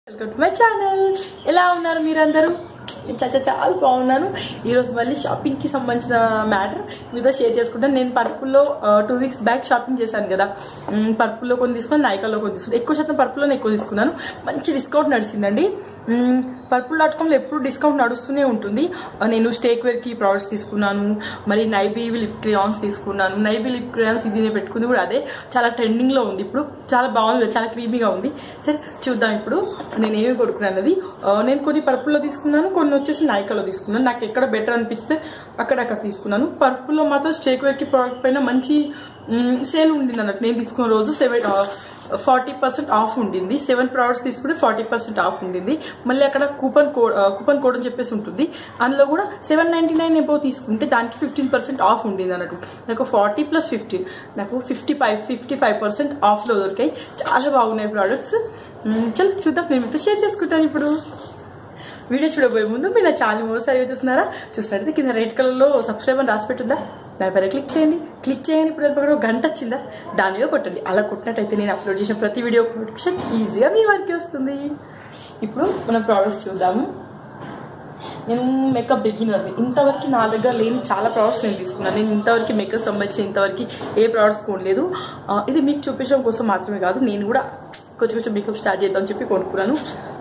Welcome to my channel ఎలా ఉన్నారు మీరందరూ నేను చాలా చాలా బాగున్నాను ఈరోజు మళ్ళీ షాపింగ్కి సంబంధించిన మ్యాటర్ మీతో షేర్ చేసుకుంటాను నేను పర్పుల్లో టూ వీక్స్ బ్యాక్ షాపింగ్ చేశాను కదా మ్, పర్పుల్లో కొన్ని తీసుకున్నాను నాయికాలో కొన్ని తీసుకున్నాను ఎక్కువ శాతం పర్పుల్లోనే ఎక్కువ తీసుకున్నాను మంచి డిస్కౌంట్ నడిచిందండి మ్, పర్పుల్ డాట్ కామ్లో ఎప్పుడు డిస్కౌంట్ నడుస్తూనే ఉంటుంది ఆ, నేను స్టేక్ వేర్కి ప్రోడక్ట్స్ తీసుకున్నాను మరి నైబీ లిప్ క్రియాన్స్ తీసుకున్నాను నైబీ లిప్ క్రియాన్స్ ఇది నేను పెట్టుకుంది కూడా అదే చాలా ట్రెండింగ్లో ఉంది ఇప్పుడు చాలా బాగుంది చాలా క్రీమీగా ఉంది సరే చూద్దాం ఇప్పుడు నేను ఏమి కొనుక్కున్నాను అది ఆ, నేను కొన్ని పర్పుల్లో తీసుకున్నాను కొన్ని వచ్చేసి నాయికాలో తీసుకున్నాను నాకు ఎక్కడ బెటర్ అనిపిస్తే అక్కడక్కడ తీసుకున్నాను పర్పుల్లో మాత్రం స్టేక్ వేర్కి ప్రోడక్ట్ పైన మంచి సేల్ ఉండింది అన్నట్టు నేను తీసుకున్న రోజు సెవెన్ ఫార్టీ పర్సెంట్ ఆఫ్ ఉండింది సెవెన్ ప్రోడక్ట్స్ తీసుకుంటే ఫార్టీ పర్సెంట్ ఆఫ్ ఉండింది మళ్ళీ అక్కడ కూపన్ కోడ్ కూపన్ కోడ్ అని చెప్పేసి ఉంటుంది అందులో కూడా సెవెన్ నైన్టీ నైన్ ఎబో తీసుకుంటే దానికి ఫిఫ్టీన్ పర్సెంట్ ఆఫ్ ఉండింది అన్నట్టు నాకు ఫార్టీ ప్లస్ ఫిఫ్టీన్ నాకు fifty five fifty five percent ఆఫ్లో దొరికాయి చాలా బాగున్నాయి ప్రోడక్ట్స్ చల్ చూద్దాం నేను మీతో షేర్ చేసుకుంటాను ఇప్పుడు వీడియో చూడబోయే ముందు మీరు నా ఛానల్ మూడోసారి చూస్తున్నారా చూసినట్టు కింద రెడ్ కలర్లో సబ్స్క్రైబ్ అని రాసి పెట్టుందా దానిపైన క్లిక్ చేయండి క్లిక్ చేయండి ఇప్పుడు దానిపైన ఒక గంట వచ్చిందా దాని మీద కొట్టండి అలా కొట్టినట్టయితే నేను అప్లోడ్ చేసిన ప్రతి వీడియో నోటిఫికేషన్ ఈజీగా మీ వారికి వస్తుంది ఇప్పుడు మనం ప్రోడక్ట్స్ చూద్దాము నేను మేకప్ బిగినర్ని ఇంతవరకు నా దగ్గర లేని చాలా ప్రోడక్ట్స్ నేను తీసుకున్నాను నేను ఇంతవరకు మేకప్ సంబంధించి ఇంతవరకు ఏ ప్రోడక్ట్స్ కొనలేదు ఆ, ఇది మీకు చూపించడం కోసం మాత్రమే కాదు నేను కూడా కొంచెం కొంచెం మేకప్ స్టార్ట్ చేద్దామని చెప్పి కొనుక్కున్నాను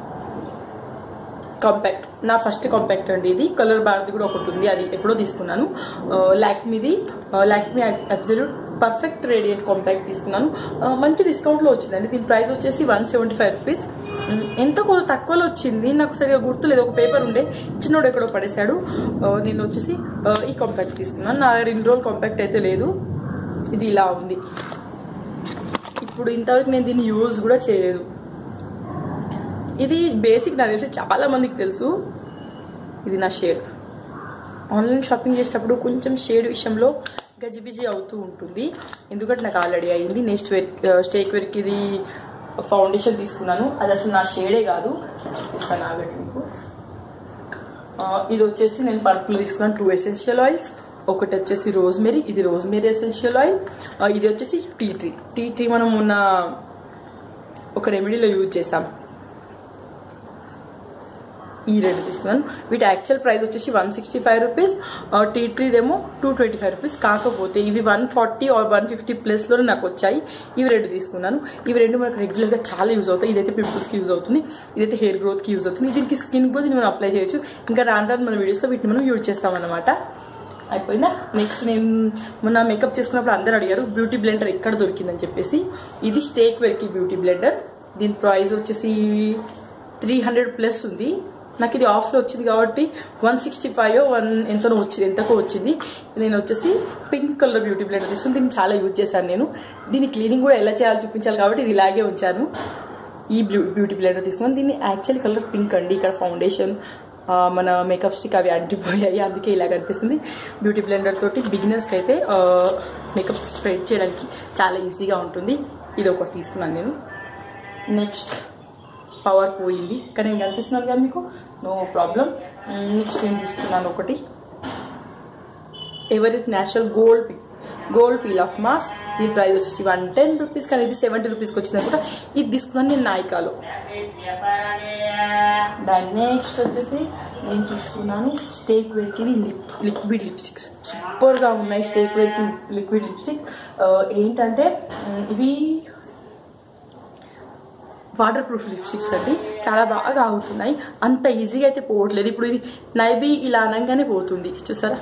కాంపాక్ట్ నా ఫస్ట్ కాంపాక్ట్ అండి ఇది కలర్ బార్ది కూడా ఒకటి ఉంది అది ఎప్పుడో తీసుకున్నాను లాక్మీది Lakme absolute perfect radiant compact తీసుకున్నాను ఆ, మంచి డిస్కౌంట్లో వచ్చిందండి దీని ప్రైస్ వచ్చేసి వన్ సెవెంటీ ఫైవ్ రూపీస్ ఉమ్, ఎంత కొంత తక్కువలో వచ్చింది నాకు సరిగా గుర్తులేదు ఒక పేపర్ ఉండే చిన్నోడు ఎక్కడో పడేశాడు ఆ, నేను వచ్చేసి ఆ, ఈ కాంపాక్ట్ తీసుకున్నాను నా దగ్గర ఇన్ని రోజులు కాంపాక్ట్ అయితే లేదు ఇది ఇలా ఉంది ఇప్పుడు ఇంతవరకు నేను దీన్ని యూజ్ కూడా చేయలేదు ఇది బేసిక్ నాకు తెలిసి చాలా మందికి తెలుసు ఇది నా షేడ్ ఆన్లైన్ షాపింగ్ చేసేటప్పుడు కొంచెం షేడ్ విషయంలో గజిబిజి అవుతూ ఉంటుంది ఎందుకంటే నాకు ఆల్రెడీ అయింది నెక్స్ట్ వేర్ స్టేక్ వేర్కి ఇది ఫౌండేషన్ తీసుకున్నాను అది అసలు నా షేడే కాదు చూపిస్తాను ఆగండి మీకు ఆ, ఇది వచ్చేసి నేను పర్పుల్ తీసుకున్నాను టూ ఎసెన్షియల్ ఆయిల్స్ ఒకటి వచ్చేసి రోజ్మెరీ ఇది రోజ్మెరీ ఎసెన్షియల్ ఆయిల్ ఆ, ఇది వచ్చేసి టీ ట్రీ టీ ట్రీ మనం మొన్న ఒక రెమెడీలో యూజ్ చేసాం ఈ రెండు తీసుకున్నాను వీటి యాక్చువల్ ప్రైస్ వచ్చేసి one sixty five rupees tea ట్రీదేమో టూ ట్వంటీ ఫైవ్ రూపీస్ కాకపోతే ఇవి one forty or one fifty ప్లస్లో నాకు వచ్చాయి ఇవి రెండు తీసుకున్నాను ఇవి రెండు మనకు రెగ్యులర్గా చాలా యూజ్ అవుతాయి ఇదైతే పింపుల్స్కి యూజ్ అవుతుంది ఇదైతే హెయిర్ గ్రోత్కి యూజ్ అవుతుంది దీనికి స్కిన్ కూడా దీన్ని మనం అప్లై చేయొచ్చు ఇంకా రాను రాను మన వీడియోస్లో వీటిని మనం యూజ్ చేస్తామన్నమాట అయిపోయిందా నెక్స్ట్ నేను మొన్న మేకప్ చేసుకున్నప్పుడు అందరూ అడిగారు బ్యూటీ బ్లెండర్ ఎక్కడ దొరికిందని చెప్పేసి ఇది స్టేక్ వెర్కి బ్యూటీ బ్లెండర్ దీని ప్రైస్ వచ్చేసి త్రీ హండ్రెడ్ ప్లస్ ఉంది నాకు ఇది ఆఫ్లో వచ్చింది కాబట్టి వన్ సిక్స్టీ ఫైవ్ వన్ ఎంతనో వచ్చింది ఎంతకో వచ్చింది నేను వచ్చేసి పింక్ కలర్ బ్యూటీ బ్లెండర్ తీసుకుని దీన్ని చాలా యూజ్ చేశాను నేను దీని క్లీనింగ్ కూడా ఎలా చేయాలో చూపించాలి కాబట్టి ఇది ఇలాగే ఉంచాను ఈ బ్లూ బ్యూటీ బ్లెండర్ తీసుకున్నాను దీన్ని యాక్చువల్లీ కలర్ పింక్ అండి ఇక్కడ ఫౌండేషన్ ఆ, మన మేకప్ స్టిక్ అవి అంటిపోయాయి అందుకే ఇలా కనిపిస్తుంది బ్యూటీ బ్లెండర్ తోటి బిగినర్స్కి అయితే మేకప్ స్ప్రెడ్ చేయడానికి చాలా ఈజీగా ఉంటుంది ఇది ఒకటి తీసుకున్నాను నేను నెక్స్ట్ పవర్ పోయింది ఇక్కడ నేను కనిపిస్తున్నాను కదా మీకు నో ప్రాబ్లం నెక్స్ట్ నేను తీసుకున్నాను ఒకటి ఎవరిత్ న్యాచురల్ గోల్డ్ పీ గోల్డ్ పీల్ ఆఫ్ మాస్క్ దీని ప్రైస్ వచ్చేసి వన్ టెన్ రూపీస్ కానీ ఇది సెవెంటీ రూపీస్కి వచ్చింది కూడా ఇది తీసుకున్నాను నేను నాయికాలో దాని నెక్స్ట్ వచ్చేసి నేను తీసుకున్నాను స్టేక్ వేర్కి లిక్విడ్ లిప్స్టిక్స్ సూపర్గా ఉన్నాయి స్టేక్ వేర్కి లిక్విడ్ లిప్స్టిక్ ఏంటంటే ఉమ్, ఇవి వాటర్ ప్రూఫ్ లిప్స్టిక్స్ అండి చాలా బాగా ఆగుతున్నాయి అంత ఈజీగా అయితే పోవట్లేదు ఇప్పుడు ఇది నైబీ ఇలా అనగానే పోతుంది చూసారా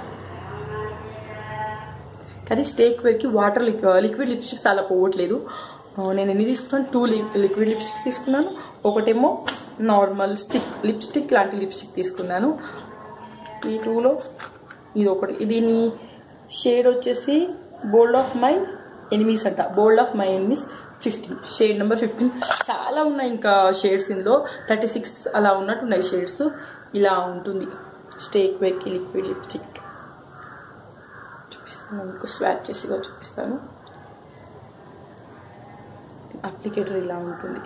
కానీ స్టేక్ వేర్కి వాటర్ లిక్విడ్ లిప్స్టిక్స్ అలా పోవట్లేదు ఆ, నేను ఎన్ని తీసుకున్నాను టూ లిక్విడ్ లిప్స్టిక్ తీసుకున్నాను ఒకటేమో నార్మల్ స్టిక్ లిప్స్టిక్ లాంటి లిప్స్టిక్ తీసుకున్నాను ఈ టూలో ఇది ఒకటి దీని షేడ్ వచ్చేసి బోల్డ్ ఆఫ్ మై ఎనిమీస్ అంట bold of my enemies fifteen shade number fifteen చాలా ఉన్నాయి ఇంకా షేడ్స్ ఇందులో థర్టీ సిక్స్ అలా ఉన్నట్టు ఉన్నాయి షేడ్స్ ఇలా ఉంటుంది స్టేక్ వేర్కి లిక్విడ్ లిప్స్టిక్ చూపిస్తాను మీకు స్వాచ్ చేసి కూడా చూపిస్తాను అప్లికేటర్ ఇలా ఉంటుంది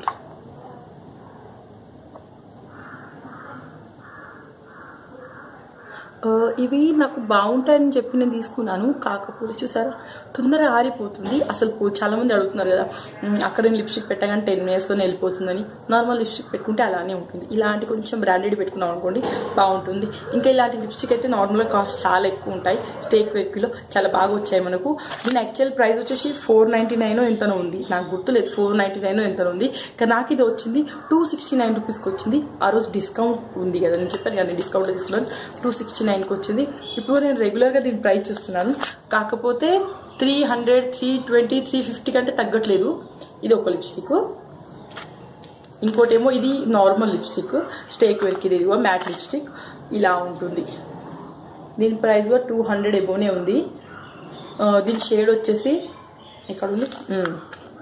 ఆ, ఇవి నాకు బాగుంటాయని చెప్పి నేను తీసుకున్నాను కాకపోతే చూసారా తొందరగా ఆరిపోతుంది అసలు పో- చాలా మంది అడుగుతున్నారు కదా "ఉమ్, అక్కడ నేను లిప్స్టిక్ పెట్టగానే టెన్ మినిట్స్తోనే వెళ్ళిపోతుందని నార్మల్ లిప్స్టిక్ పెట్టుకుంటే అలానే ఉంటుంది ఇలాంటి కొంచెం బ్రాండెడ్ పెట్టుకున్నాం అనుకోండి బాగుంటుంది ఇంకా ఇలాంటి లిప్స్టిక్ అయితే నార్మల్గా కాస్ట్ చాలా ఎక్కువ ఉంటాయి స్టేక్ వెక్కిలో చాలా బాగా వచ్చాయి మనకు దీని యాక్చువల్ ప్రైస్ వచ్చేసి ఫోర్ నైంటీ నైన్ ఎంతనో ఉంది నాకు గుర్తులేదు ఫోర్ నైంటీ నైన్ ఎంతనో ఉంది కానీ నాకు ఇది వచ్చింది టూ సిక్స్టీ నైన్ రూపీస్కి వచ్చింది ఆ రోజు డిస్కౌంట్ ఉంది కదా నేను చెప్పాను కదా నేను డిస్కౌంట్ తీసుకున్నాను టూ సిక్స్టీ నైన్కి వచ్చింది ఇప్పుడు నేను రెగ్యులర్గా దీని ప్రైస్ చూస్తున్నాను కాకపోతే three hundred three twenty three fifty కంటే తగ్గట్లేదు ఇది ఒక లిప్స్టిక్ ఇంకోటి ఏమో ఇది నార్మల్ లిప్స్టిక్ స్టేక్ వెల్కి ఇది కూడా మ్యాట్ లిప్స్టిక్ ఇలా ఉంటుంది దీని ప్రైస్ కూడా టూ హండ్రెడ్ ఎబోనే ఉంది ఆ, దీని షేడ్ వచ్చేసి ఎక్కడ ఉంది hmm.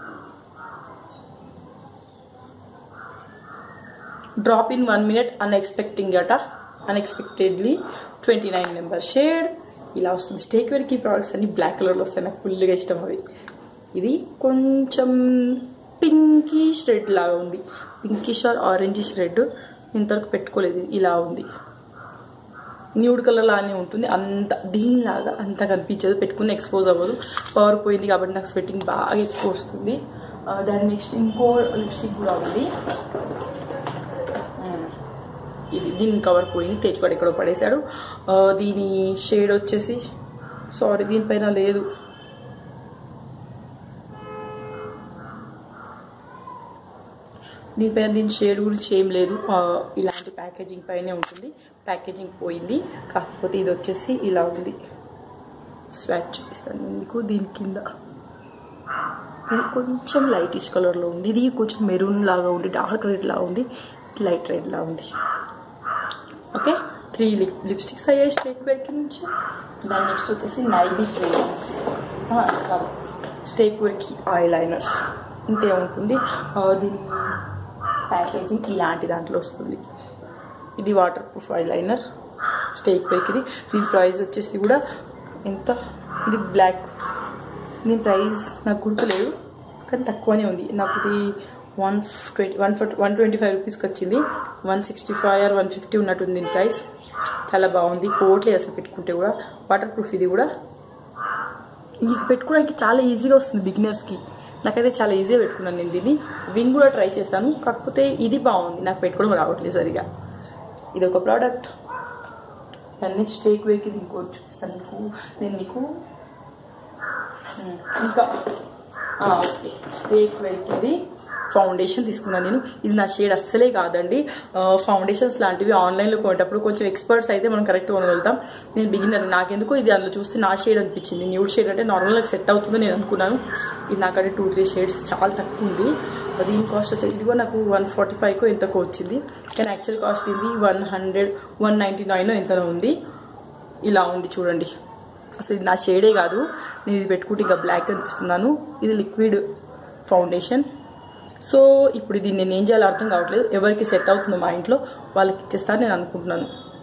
Drop in one minute unexpecting అట unexpectedly twenty nine number shade ఇలా వస్తుంది స్టేక్ వేర్కి ప్రోడక్ట్స్ అన్ని బ్లాక్ కలర్లో వస్తాయి నాకు ఫుల్గా ఇష్టం అవి ఇది కొంచెం పింకిష్ రెడ్ లాగా ఉంది పింకిష్ ఆర్ ఆరెంజిష్ రెడ్ ఇంతవరకు పెట్టుకోలేదు ఇలా ఉంది న్యూడ్ కలర్ లానే ఉంటుంది అంత దీనిలాగా అంత కనిపించదు పెట్టుకుని ఎక్స్పోజ్ అవ్వదు పవర్ పోయింది కాబట్టి నాకు స్వెట్టింగ్ బాగా ఎక్కువ వస్తుంది ఆ, దాని నెక్స్ట్ ఇంకో లిప్స్టిక్ కూడా ఉంది ఉమ్. ఇది దీని కవర్ పోయింది తెచ్చిపడి ఎక్కడో పడేశాడు ఆ, దీని షేడ్ వచ్చేసి సారీ దీనిపైన లేదు దీనిపైన దీని షేడ్ గురించి ఏం లేదు ఆ, ఇలాంటి ప్యాకేజింగ్ పైనే ఉంటుంది ప్యాకేజింగ్ పోయింది కాకపోతే ఇది వచ్చేసి ఇలా ఉంది స్వాచ్ చూపిస్తాను నేను మీకు దీని కింద ఇది కొంచెం లైటిష్ కలర్లో ఉంది ఇది కొంచెం మెరూన్ లాగా ఉంది డార్క్ రెడ్ లాగా ఉంది లైట్ రెడ్ లాగా ఉంది ఓకే త్రీ లిప్ లిప్స్టిక్స్ అయ్యాయి స్టేక్ వేర్కి నుంచి దాని నెక్స్ట్ వచ్చేసి నైబీ ట్రేన్స్ స్టేక్ వేర్కి ఐ లైనర్స్ ఇంతే ఉంటుంది ఆ, దీని ప్యాకేజింగ్ ఇలాంటి దాంట్లో వస్తుంది ఇది వాటర్ ప్రూఫ్ ఐ లైనర్ స్టేక్ వేర్కి ఇది దీని ప్రైస్ వచ్చేసి కూడా ఎంత ఇది బ్లాక్ దీని ప్రైస్ నాకు గుర్తులేదు కానీ తక్కువనే ఉంది నాకు ఇది one twenty one one twenty five రూపీస్కి వచ్చింది one sixty five or one fifty ఉన్నట్టుంది దీని ప్రైస్ చాలా బాగుంది పోట్లేదు అసలు పెట్టుకుంటే కూడా వాటర్ ప్రూఫ్ ఇది కూడా ఈజీ పెట్టుకోవడానికి చాలా ఈజీగా వస్తుంది బిగినర్స్కి నాకైతే చాలా ఈజీగా పెట్టుకున్నాను నేను దీన్ని వింగ్ కూడా ట్రై చేశాను కాకపోతే ఇది బాగుంది నాకు పెట్టుకోవడం రావట్లేదు సరిగా ఇది ఒక ప్రోడక్ట్ దాన్ని స్టేక్ వేకి ఇంకోటి చూపిస్తాను మీకు నేను మీకు ఉమ్, ఇంకా ఆ, ఓకే స్టేక్ వేకి ఇది ఫౌండేషన్ తీసుకున్నాను నేను ఇది నా షేడ్ అస్సలే కాదండి ఆ, ఫౌండేషన్స్ లాంటివి ఆన్లైన్లో కొనేటప్పుడు కొంచెం ఎక్స్పర్ట్స్ అయితే మనం కరెక్ట్ కొనగలుగుతాం నేను బిగినర్ నాకెందుకో ఇది అందులో చూస్తే నా షేడ్ అనిపించింది న్యూడ్ షేడ్ అంటే నార్మల్గా సెట్ అవుతుందో నేను అనుకున్నాను ఇది నాకంటే టూ త్రీ షేడ్స్ చాలా తక్కువ ఉంది దీని కాస్ట్ వచ్చేది ఇది కూడా నాకు వన్ ఫార్టీ ఫైవ్కో ఎంతకో వచ్చింది కానీ యాక్చువల్ కాస్ట్ ఇది one hundred one ninety nine ఎంతనో ఉంది ఇలా ఉంది చూడండి అసలు ఇది నా షేడే కాదు నేను ఇది పెట్టుకుంటే ఇంకా బ్లాక్ అనిపిస్తున్నాను ఇది లిక్విడ్ ఫౌండేషన్ సో ఇప్పుడు ఇది నేను ఏం చేయాలో అర్థం కావట్లేదు ఎవరికి సెట్ అవుతుందో మా ఇంట్లో వాళ్ళకి ఇచ్చేస్తాను నేను అనుకుంటున్నాను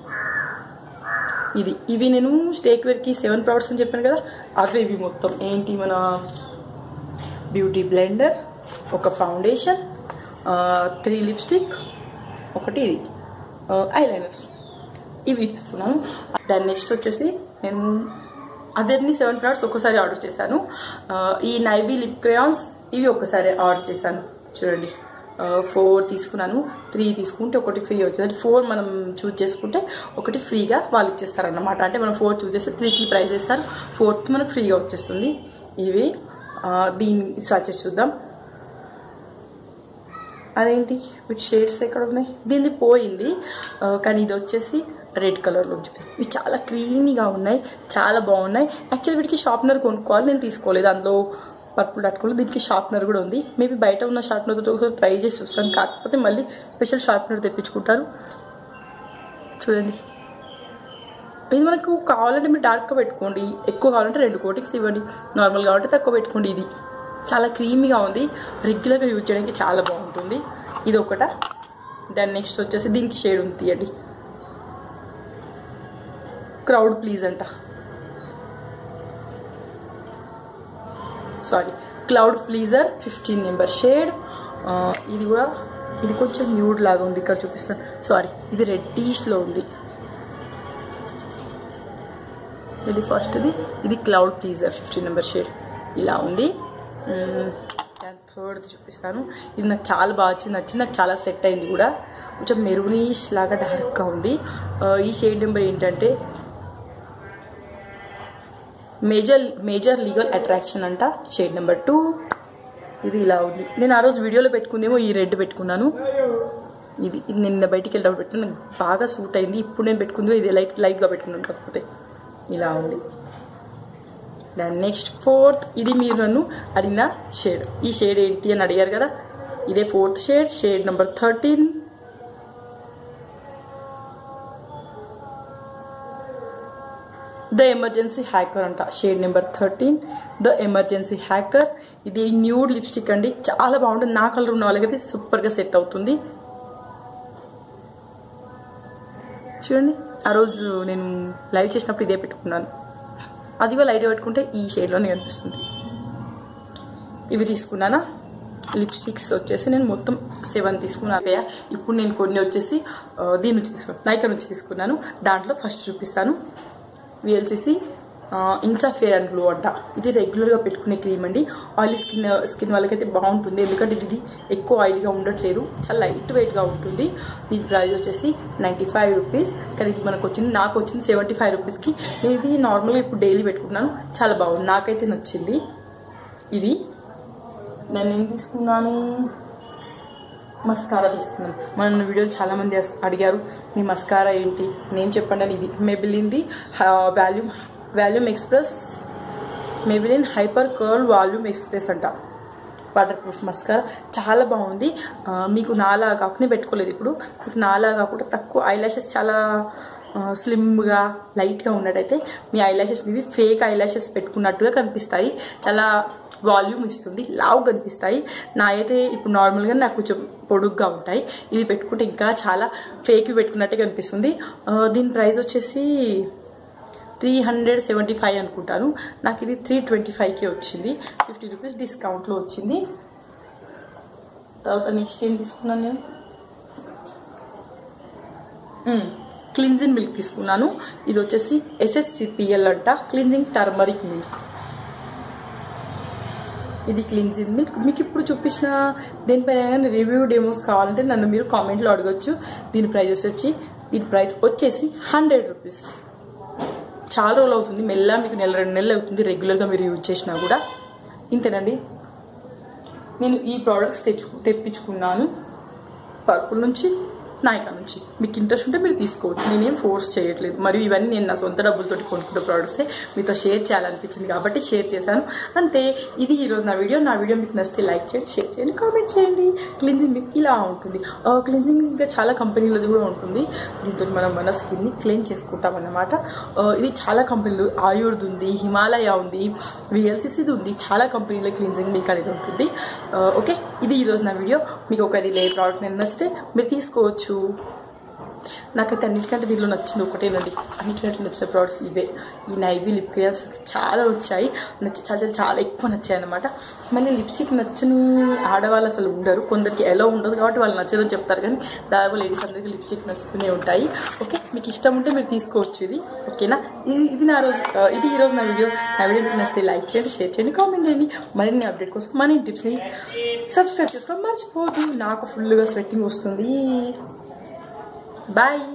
ఇది ఇవి నేను స్టేక్ వేర్కి సెవెన్ ప్రొడక్ట్స్ అని చెప్పాను కదా అవే ఇవి మొత్తం ఏంటి మన బ్యూటీ బ్లెండర్ ఒక ఫౌండేషన్ త్రీ లిప్స్టిక్ ఒకటి ఇది ఐలైనర్స్ ఇవి తీసుకున్నాను దాని నెక్స్ట్ వచ్చేసి నేను అవన్నీ సెవెన్ ప్రొడక్ట్స్ ఒక్కసారి ఆర్డర్ చేశాను ఆ, ఈ నైబీ లిప్ క్రేయాన్స్ ఇవి ఒక్కసారి ఆర్డర్ చేశాను చూడండి ఫోర్ తీసుకున్నాను త్రీ తీసుకుంటే ఒకటి ఫ్రీ వచ్చింది అంటే ఫోర్ మనం చూస్ చేసుకుంటే ఒకటి ఫ్రీగా వాళ్ళు ఇచ్చేస్తారన్నమాట అంటే మనం ఫోర్ చూస్ చేస్తే త్రీకి ప్రైస్ ఇస్తారు ఫోర్త్ మనకు ఫ్రీగా వచ్చేస్తుంది ఇవి ఆ, దీని సర్చెస్ చూద్దాం అదేంటి వీటి షేడ్స్ ఎక్కడ ఉన్నాయి దీనిది పోయింది ఆ, కానీ ఇది వచ్చేసి రెడ్ కలర్లో ఉంది ఇవి చాలా క్రీమీగా ఉన్నాయి చాలా బాగున్నాయి యాక్చువల్లీ వీటికి షార్ప్నర్ కొనుక్కోవాలి నేను తీసుకోలేదు అందులో పర్పుల్ పట్టుకోలేదు దీనికి షార్ప్నర్ కూడా ఉంది మేబీ బయట ఉన్న షార్ప్నర్తో ఒకసారి ట్రై చేసి చూస్తాను కాకపోతే మళ్ళీ స్పెషల్ షార్ప్నర్ తెప్పించుకుంటారు చూడండి ఇది మనకు కావాలంటే మీరు డార్క్గా పెట్టుకోండి ఎక్కువ కావాలంటే రెండు కోటిక్స్ ఇవ్వండి నార్మల్ కావాలంటే తక్కువ పెట్టుకోండి ఇది చాలా క్రీమీగా ఉంది రెగ్యులర్గా యూజ్ చేయడానికి చాలా బాగుంటుంది ఇది ఒకట దాని నెక్స్ట్ వచ్చేసి దీనికి షేడ్ ఉంది తీయండి క్రౌడ్ ప్లీజ్ అంట sorry cloud pleasure fifteen number shade ఇది కూడా ఇది కొంచెం న్యూడ్ లాగా ఉంది ఇక్కడ చూపిస్తాను సారీ ఇది రెడ్డిష్లో ఉంది ఇది ఫస్ట్ది ఇది cloud pleasure fifteen number shade ఇలా ఉంది దాని థర్డ్ చూపిస్తాను ఇది నాకు చాలా బాగా వచ్చింది నచ్చింది నాకు చాలా సెట్ అయింది కూడా కొంచెం మెరూనిష్ లాగా డార్క్గా ఉంది ఆ, ఈ షేడ్ నెంబర్ ఏంటంటే మేజర్ మేజర్ లీగల్ అట్రాక్షన్ అంట షేడ్ నెంబర్ టూ ఇది ఇలా ఉంది నేను ఆ రోజు వీడియోలో పెట్టుకుందేమో ఈ రెడ్ పెట్టుకున్నాను ఇది ఇది నిన్న బయటికి వెళ్ళినప్పుడు పెట్టుకున్నా నాకు బాగా సూట్ అయింది ఇప్పుడు నేను పెట్టుకుందో ఇది లైట్ లైట్గా పెట్టుకున్నాను కాకపోతే ఇలా ఉంది దాని నెక్స్ట్ ఫోర్త్ ఇది మీరు నన్ను అడిగిన షేడ్ ఈ షేడ్ ఏంటి అని అడిగారు కదా ఇదే fourth shade shade number thirteen the emergency hacker అంట shade number thirteen the emergency hacker ఇది న్యూడ్ లిప్స్టిక్ అండి చాలా బాగుంటుంది నా కలర్ ఉన్న వాళ్ళకైతే సూపర్గా సెట్ అవుతుంది చూడండి ఆ రోజు నేను లైవ్ చేసినప్పుడు ఇదే పెట్టుకున్నాను అదిగో లైట్ పెట్టుకుంటే ఈ షేడ్లోనే కనిపిస్తుంది ఇవి తీసుకున్నానా లిప్స్టిక్స్ వచ్చేసి నేను మొత్తం సెవెన్ తీసుకున్నాను అయ్యా ఇప్పుడు నేను కొన్ని వచ్చేసి ఆ, దీని నుంచి తీసుకున్నాను నైకా నుంచి తీసుకున్నాను దాంట్లో ఫస్ట్ చూపిస్తాను VLCC insta fair and glow అంట ఇది రెగ్యులర్గా పెట్టుకునే క్రీమ్ అండి ఆయిలీ స్కిన్ స్కిన్ వాళ్ళకైతే బాగుంటుంది ఎందుకంటే ఇది- ఇది ఎక్కువ ఆయిలీగా ఉండట్లేదు చాలా లైట్ వెయిట్గా ఉంటుంది దీని ప్రైస్ వచ్చేసి నైంటీ ఫైవ్ రూపీస్ కానీ ఇది మనకు వచ్చింది నాకు వచ్చింది సెవెంటీ ఫైవ్ రూపీస్కి నేను ఇది నార్మల్గా ఇప్పుడు డైలీ పెట్టుకుంటున్నాను చాలా బాగుంది నాకైతే నచ్చింది ఇది నేను ఏం తీసుకున్నాను మస్కారా తీసుకున్నాను మన వీడియోలు చాలా మంది అస్- అడిగారు మీ మస్కారా ఏంటి నేను చెప్పండి అని ఇది మెబిలిన్ది volume volume express Maybelline hyper curl volume express అంట వాటర్ ప్రూఫ్ మస్కారా చాలా బాగుంది ఆ, మీకు నాలా కాకుండా పెట్టుకోలేదు ఇప్పుడు మీకు నాలా కాకుండా తక్కువ ఐ లాషెస్ చాలా స్లిమ్గా లైట్గా ఉన్నట్టయితే మీ ఐ లాషెస్ ఇవి ఫేక్ ఐ లాషెస్ పెట్టుకున్నట్టుగా కనిపిస్తాయి చాలా వాల్యూమ్ ఇస్తుంది లావు కనిపిస్తాయి నా అయితే ఇప్పుడు నార్మల్గా నాకు కొంచెం పొడుగ్గా ఉంటాయి ఇది పెట్టుకుంటే ఇంకా చాలా ఫేక్ పెట్టుకున్నట్టే కనిపిస్తుంది ఆ, దీని ప్రైస్ వచ్చేసి త్రీ హండ్రెడ్ సెవెంటీ ఫైవ్ అనుకుంటాను నాకు ఇది త్రీ ట్వంటీ ఫైవ్కి వచ్చింది ఫిఫ్టీ రూపీస్ డిస్కౌంట్లో వచ్చింది తర్వాత నెక్స్ట్ ఏం తీసుకున్నాను నేను క్లిన్జింగ్ మిల్క్ తీసుకున్నాను ఇది వచ్చేసి ఎస్ఎస్సిపిఎల్ అంట క్లిన్జింగ్ టర్మరిక్ మిల్క్ ఇది క్లిన్జింగ్ మిల్క్ మీకు ఇప్పుడు చూపించిన దేనిపైన రివ్యూ డెమోస్ కావాలంటే నన్ను మీరు కామెంట్లో అడగొచ్చు దీని ప్రైస్ వచ్చి దీని ప్రైస్ వచ్చేసి హండ్రెడ్ రూపీస్ చాలా రోజులు అవుతుంది మెల్ల మీకు నెల రెండు నెలలు అవుతుంది రెగ్యులర్గా మీరు యూజ్ చేసినా కూడా ఇంతేనండి నేను ఈ ప్రోడక్ట్స్ తెచ్చు తెప్పించుకున్నాను పర్పుల్ నుంచి నాయకా నుంచి మీకు ఇంట్రెస్ట్ ఉంటే మీరు తీసుకోవచ్చు నేనేం ఫోర్స్ చేయట్లేదు మరియు ఇవన్నీ నేను నా సొంత డబ్బులతో కొనుక్కున్న ప్రోడక్ట్సే మీతో షేర్ చేయాలనిపించింది కాబట్టి షేర్ చేశాను అంతే ఇది ఈరోజు నా వీడియో నా వీడియో మీకు నచ్చితే లైక్ చేయండి షేర్ చేయండి కామెంట్ చేయండి క్లిన్జింగ్ మిల్క్ ఇలా ఉంటుంది క్లిన్జింగ్ మిల్క్ ఇంకా చాలా కంపెనీలది కూడా ఉంటుంది దీంతో మనం మన స్కిన్ని క్లీన్ చేసుకుంటాం అన్నమాట ఆ, ఇది చాలా కంపెనీలు ఆయుర్ది ఉంది హిమాలయ ఉంది విఎల్సిసిది ఉంది చాలా కంపెనీల క్లీన్జింగ్ మిల్క్ అనేది ఉంటుంది ఆ, ఓకే ఇది ఈరోజు నా వీడియో మీకు ఒక ఇది లే ప్రోడక్ట్ నేను నచ్చితే మీరు తీసుకోవచ్చు నాకైతే అన్నిటికంటే దీనిలో నచ్చింది ఒకటేనండి అన్నిటికంటే నచ్చిన ప్రోడక్ట్స్ ఇవే ఈ నైవీ లిప్ క్లియర్స్ చాలా వచ్చాయి నచ్చి చాలా చాలా చాలా ఎక్కువ నచ్చాయి అనమాట మళ్ళీ లిప్స్టిక్ నచ్చని ఆడవాళ్ళు అసలు ఉండరు కొందరికి ఎలా ఉండదు కాబట్టి వాళ్ళు నచ్చదని చెప్తారు కానీ దాదాపు లేడీస్ అందరికీ లిప్స్టిక్ నచ్చుతూనే ఉంటాయి ఓకే మీకు ఇష్టం ఉంటే మీరు తీసుకోవచ్చు ఇది ఓకేనా ఇది ఇది నా రోజు ఆ, ఇది ఈ రోజు నా వీడియో నా వీడియో మీకు నచ్చితే లైక్ చేయండి షేర్ చేయండి కామెంట్ చేయండి మరిన్ని అప్డేట్ కోసం మన టిప్స్ని సబ్స్క్రైబ్ చేసుకోవడం మర్చిపోదు నాకు ఫుల్గా స్వెట్టింగ్ వస్తుంది బాయ్